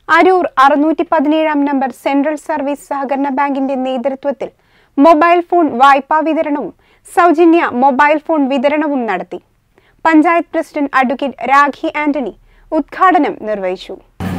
അരൂർ അറുന്നൂറ്റി പതിനേഴാം number central service സഹകരണ ബാങ്കിന്റെ നേതൃത്വത്തിൽ മൊബൈൽ ഫോൺ വായ്പാ വിതരണവും സൗജന്യ മൊബൈൽ ഫോൺ വിതരണവും നടത്തി പഞ്ചായത്ത് പ്രസിഡന്റ് അഡ്വക്കേറ്റ് രാഖി ആന്റണി ഉദ്ഘാടനം നിർവഹിച്ചു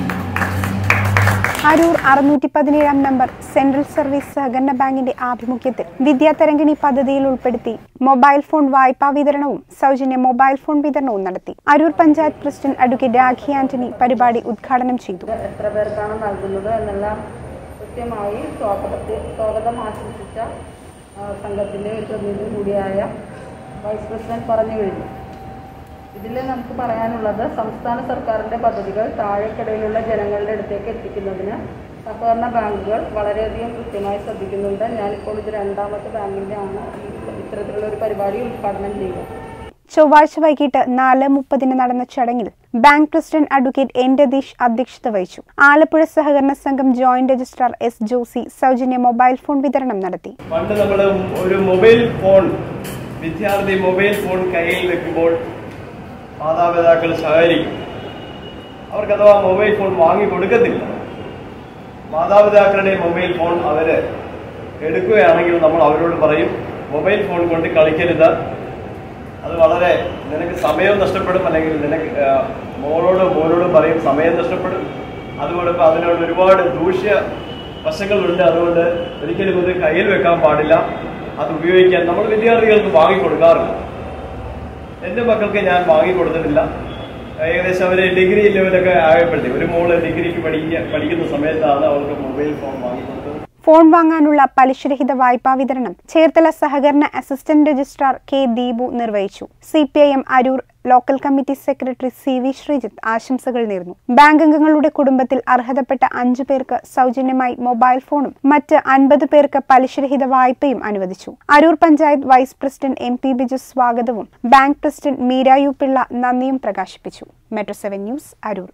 അരൂർ അറുന്നൂറ്റി പതിനേഴാം നമ്പർ സെൻട്രൽ സർവീസ് സഹകരണ ബാങ്കിന്റെ ആഭിമുഖ്യത്തിൽ വിദ്യാതരംഗിണി പദ്ധതിയിൽ ഉൾപ്പെടുത്തി മൊബൈൽ ഫോൺ വായ്പാ വിതരണവും സൗജന്യ മൊബൈൽ ഫോൺ വിതരണവും നടത്തി അരൂർ പഞ്ചായത്ത് പ്രസിഡന്റ് അഡ്വക്കേറ്റ് രാഖി ആന്റണി പരിപാടി ഉദ്ഘാടനം ചെയ്തു എത്ര പേർക്കാണ് നൽകുന്നത് എന്നെല്ലാം കൃത്യമായി സ്വാഗതത്തെ സ്വാഗതം ആശംസിച്ച ആ, സംഘത്തിൻ്റെ ഒരു പ്രതിനിധി കൂടിയായ വൈസ് പ്രസിഡന്റ് പറഞ്ഞു കഴിഞ്ഞു ഇതിൽ നമുക്ക് പറയാനുള്ളത് സംസ്ഥാന സർക്കാരിൻ്റെ പദ്ധതികൾ താഴെക്കിടയിലുള്ള ജനങ്ങളുടെ അടുത്തേക്ക് എത്തിക്കുന്നതിന് സഹകരണ ബാങ്കുകൾ വളരെയധികം കൃത്യമായി ശ്രദ്ധിക്കുന്നുണ്ട് ഞാനിപ്പോൾ ഇത് രണ്ടാമത്തെ ബാങ്കിൻ്റെ ആണ് ഈ ഇത്തരത്തിലുള്ള ഒരു പരിപാടി ഉദ്ഘാടനം ചെയ്യുക ചൊവ്വാഴ്ച വൈകിട്ട് നാല് മുപ്പതിന് നടന്ന ചടങ്ങിൽ bank president advocate N Ratheesh അധ്യക്ഷത വഹിച്ചു ആലപ്പുഴ സഹകരണ സംഘം ജോയിന്റ് രജിസ്ട്രാർ എസ് ജോസി സൗജന്യ മൊബൈൽ ഫോൺ വിതരണം നടത്തി പണ്ട് നമ്മൾ ഒരു മൊബൈൽ ഫോൺ വിദ്യാർത്ഥി മൊബൈൽ ഫോൺ കയ്യിൽ വെക്കുമ്പോൾ മാതാപിതാക്കൾ സഹകരിക്കും അവർക്ക് അഥവാ മൊബൈൽ ഫോൺ വാങ്ങി കൊടുക്കത്തില്ല മാതാപിതാക്കളുടെ മൊബൈൽ ഫോൺ അവര് എടുക്കുകയാണെങ്കിൽ നമ്മൾ അവരോട് പറയും മൊബൈൽ ഫോൺ കൊണ്ട് കളിക്കരുത് അത് വളരെ നിനക്ക് സമയം നഷ്ടപ്പെടും അല്ലെങ്കിൽ നിനക്ക് ആ, മോളോടും മോനോടും പറയും സമയം നഷ്ടപ്പെടും അതുകൊണ്ട് ഇപ്പം അതിനോട് ഒരുപാട് ദൂഷ്യ വശങ്ങളുണ്ട് അതുകൊണ്ട് ഒരിക്കലും ഇത് കയ്യിൽ വെക്കാൻ പാടില്ല അത് ഉപയോഗിക്കാൻ നമ്മൾ വിദ്യാർത്ഥികൾക്ക് വാങ്ങിക്കൊടുക്കാറില്ല എൻ്റെ മക്കൾക്ക് ഞാൻ വാങ്ങിക്കൊടുത്തിട്ടില്ല ഏകദേശം അവർ ഡിഗ്രി ലെവലൊക്കെ ആയപ്പോഴത്തേക്ക് ഒരു മോള് ഡിഗ്രിക്ക് പഠിക്കുക പഠിക്കുന്ന സമയത്താണ് അവർക്ക് മൊബൈൽ ഫോൺ വാങ്ങിക്കൊടുത്തത് ഫോൺ വാങ്ങാനുള്ള പലിശരഹിത വായ്പാ വിതരണം ചേർത്തല സഹകരണ അസിസ്റ്റന്റ് രജിസ്ട്രാർ കെ ദീപു നിർവഹിച്ചു C P I M Aroor local committee secretary C V Sreejith ആശംസകൾ നേർന്നു ബാങ്ക് അംഗങ്ങളുടെ കുടുംബത്തിൽ അർഹതപ്പെട്ട അഞ്ചു പേർക്ക് സൗജന്യമായി മൊബൈൽ ഫോണും മറ്റ് അൻപത് പേർക്ക് പലിശരഹിത വായ്പയും അനുവദിച്ചു Aroor panchayat vice president M P Biju സ്വാഗതവും bank president Meera U Pillai നന്ദിയും പ്രകാശിപ്പിച്ചു മെട്രോ സെവൻ ന്യൂസ് അരൂർ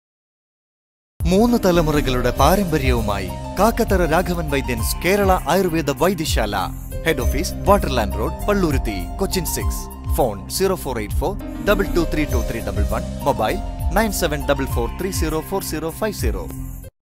മൂന്ന് തലമുറകളുടെ പാരമ്പര്യവുമായി Kakkathara Raghavan Vaidyans Kerala Ayurveda Vaidyashala head office Waterland road Palluruthy Cochin six phone zero four eight four double two three two three double one mobile nine seven double four three zero four zero five zero